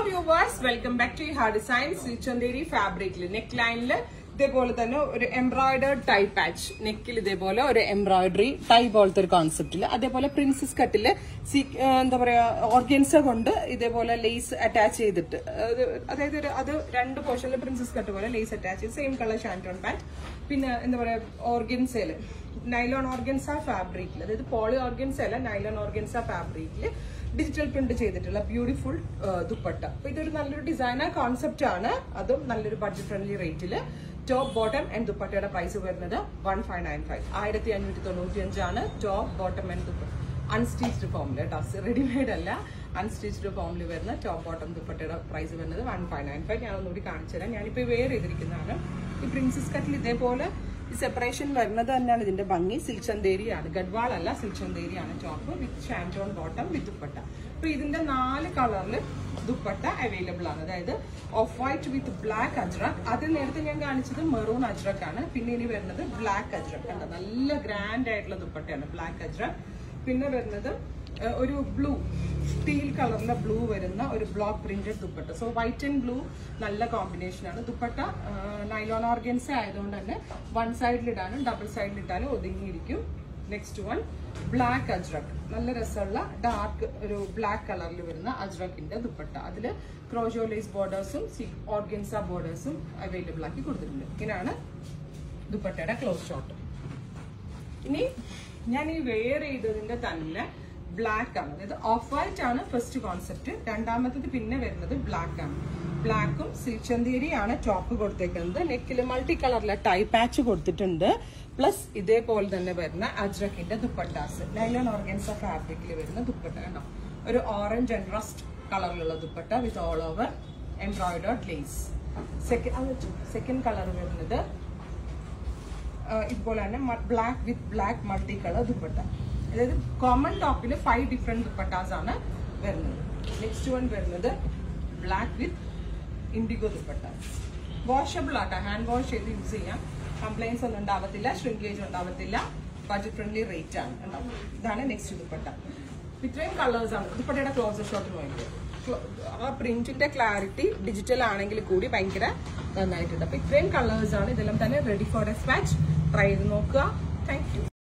viewers welcome back to ഹാർ designs Chanderi ഫാബ്രിക്കിൽ neck ലൈനിൽ ഇതേപോലെ തന്നെ ഒരു എംബ്രോയിഡേർഡ് ടൈ പാച്ച് നെക്കിൽ ഇതേപോലെ ഒരു എംബ്രോയിഡറി ടൈ പോലത്തെ ഒരു കോൺസെപ്റ്റിൽ അതേപോലെ പ്രിൻസസ് കട്ടില് എന്താ പറയാ ഓർഗൻസ കൊണ്ട് ഇതേപോലെ ലേസ് അറ്റാച്ച് ചെയ്തിട്ട് അത് അതായത് ഒരു അത് രണ്ട് പോർഷനിൽ പ്രിൻസസ് കട്ട് പോലെ ലേസ് അറ്റാച്ച് ചെയ്ത് സെയിം കളർ ഷാൻറ്റോൺ പാൻറ് പിന്നെ എന്താ പറയാ ഓർഗൻസയില് നൈലോൺ ഓർഗൻസ ഫാബ്രിക്കിൽ അതായത് പോളി ഓർഗൻസ അല്ല നൈലോൺ ഓർഗൻസ ഫാബ്രിക്കിൽ ഡിജിറ്റൽ പ്രിന്റ് ചെയ്തിട്ടുള്ള ബ്യൂട്ടിഫുൾ ദുപ്പട്ട അപ്പൊ ഇതൊരു നല്ലൊരു ഡിസൈനർ കോൺസെപ്റ്റ് ആണ് അതും നല്ലൊരു ബഡ്ജറ്റ് ഫ്രണ്ട്ലി റേറ്റില് ടോപ്പ് ബോട്ടം ആൻഡ് ദുപ്പട്ടയുടെ പ്രൈസ് വരുന്നത് വൺ ഫൈവ് നയൻ ഫൈവ് ആയിരത്തി അഞ്ഞൂറ്റി തൊണ്ണൂറ്റി അഞ്ചാണ് ടോപ്പ് ബോട്ടം ആൻഡ് ദുപ്പ അൺസ്റ്റിച്ച്ഡ് ഫോമിൽ കേട്ടോ റെഡിമെയ്ഡ് അല്ല അൺസ്റ്റിച്ച്ഡ് ഫോമിൽ വരുന്ന ടോപ്പ് ബോട്ടം ദുപ്പട്ടയുടെ പ്രൈസ് വരുന്നത് വൺ ഫൈവ് നയൻ ഫൈവ് ഞാൻ ഒന്നുകൂടി കാണിച്ചു തരാം ഞാനിപ്പോൾ വെയർ ചെയ്തിരിക്കുന്നതാണ് ഈ പ്രിൻസസ് കട്ടിൽ ഇതേപോലെ ഈ സെപ്പറേഷൻ വരുന്നത് തന്നെയാണ് ഇതിന്റെ ഭംഗി സിൽച്ചന്തേരിയാണ് ഗഡ്വാൾ അല്ല സിൽച്ചന്തേരിയാണ് ടോപ്പ് വിത്ത് ഷാൻറ്റോൺ ബോട്ടം വിത്ത് ദുപ്പട്ട അപ്പൊ ഇതിന്റെ നാല് കളറിൽ ദുപ്പട്ട അവൈലബിൾ ആണ് അതായത് off white with black Ajrak അതിൽ നേരത്തെ ഞാൻ കാണിച്ചത് മെറൂൺ അജ്രക് ആണ് പിന്നെ ഇനി വരുന്നത് ബ്ലാക്ക് അജ്രക് ആണ് നല്ല ഗ്രാൻഡ് ആയിട്ടുള്ള ദുപ്പട്ടയാണ് ബ്ലാക്ക് അജ്രക് പിന്നെ വരുന്നത് ഏഹ്, ഒരു ബ്ലൂ സ്റ്റീൽ കളറിലെ ബ്ലൂ വരുന്ന ഒരു block printed dupatta so white and blue നല്ല കോമ്പിനേഷൻ ആണ് ദുപ്പട്ട നൈലോൺ ഓർഗൻസ ആയതുകൊണ്ട് തന്നെ വൺ സൈഡിലിടാനും ഡബിൾ സൈഡിലിട്ടാലും ഒതുങ്ങിയിരിക്കും നെക്സ്റ്റ് വൺ ബ്ലാക്ക് അജ്രക് നല്ല രസമുള്ള ഡാർക്ക് ഒരു ബ്ലാക്ക് കളറിൽ വരുന്ന അജ്രക്കിന്റെ ദുപ്പട്ട അതിൽ ക്രോഷോ ലേസ് ബോർഡേഴ്സും ഓർഗൻസ ബോർഡേഴ്സും അവൈലബിൾ ആക്കി കൊടുത്തിട്ടുണ്ട് ഇങ്ങനെയാണ് ദുപ്പട്ടയുടെ ക്ലോസ് ഷോട്ട് ഇനി ഞാൻ ഈ വെയർ ചെയ്തതിന്റെ തന്നെ ബ്ലാക്ക് ആണ് അതായത് ഓഫ് വൈറ്റ് ആണ് ഫസ്റ്റ് കോൺസെപ്റ്റ് രണ്ടാമത്തത് പിന്നെ വരുന്നത് ബ്ലാക്ക് ആണ് ബ്ലാക്കും സിൽച്ചന്തേരിയാണ് ടോപ്പ് കൊടുത്തേക്കുന്നത് നെക്കിൽ മൾട്ടി കളറിലെ ടൈ പാച്ച് കൊടുത്തിട്ടുണ്ട് പ്ലസ് ഇതേപോലെ തന്നെ വരുന്ന അജ്രക്കിന്റെ ദുപ്പട്ടാസ് നൈലോൺ ഓർഗൻസ ഫാബ്രിക്കിൽ വരുന്ന ദുപ്പട്ട കണ്ടോ ഒരു ഓറഞ്ച് ആൻഡ് റസ്റ്റ് കളറിലുള്ള dupatta with all over embroidered lace second second colour വരുന്നത് ആഹ് ഇതുപോലെ തന്നെ black with black multi colour dupatta അതായത് കോമൺ ടോപ്പിൽ ഫൈവ് ഡിഫറെന്റ് ദുപ്പട്ടാസ് ആണ് വരുന്നത് നെക്സ്റ്റ് വൺ വരുന്നത് black with indigo dupatta washable ആട്ടോ ഹാൻഡ് വാഷ് ചെയ്ത് യൂസ് ചെയ്യാം കംപ്ലൈൻസ് ഒന്നും ഉണ്ടാവത്തില്ല ഷ്രിങ്കേജ് ഉണ്ടാവത്തില്ല ബഡ്ജറ്റ് ഫ്രണ്ട്ലി റേറ്റ് ആണ് ഉണ്ടാവും ഇതാണ് നെക്സ്റ്റ് ദുപ്പട്ട ഇത്രയും കളേഴ്സ് ആണ് ദുപ്പട്ടയുടെ ക്ലോസർ ഷോട്ട് നോക്കിയത് ആ പ്രിന്റിന്റെ ക്ലാരിറ്റി ഡിജിറ്റൽ ആണെങ്കിൽ കൂടി ഭയങ്കര നന്നായിട്ടുണ്ട് അപ്പൊ ഇത്രയും കളേഴ്സ് ആണ് ഇതെല്ലാം തന്നെ റെഡി ഫോർ ഡെസ്പാച്ച് ട്രൈ ചെയ്ത് നോക്കുക താങ്ക് യു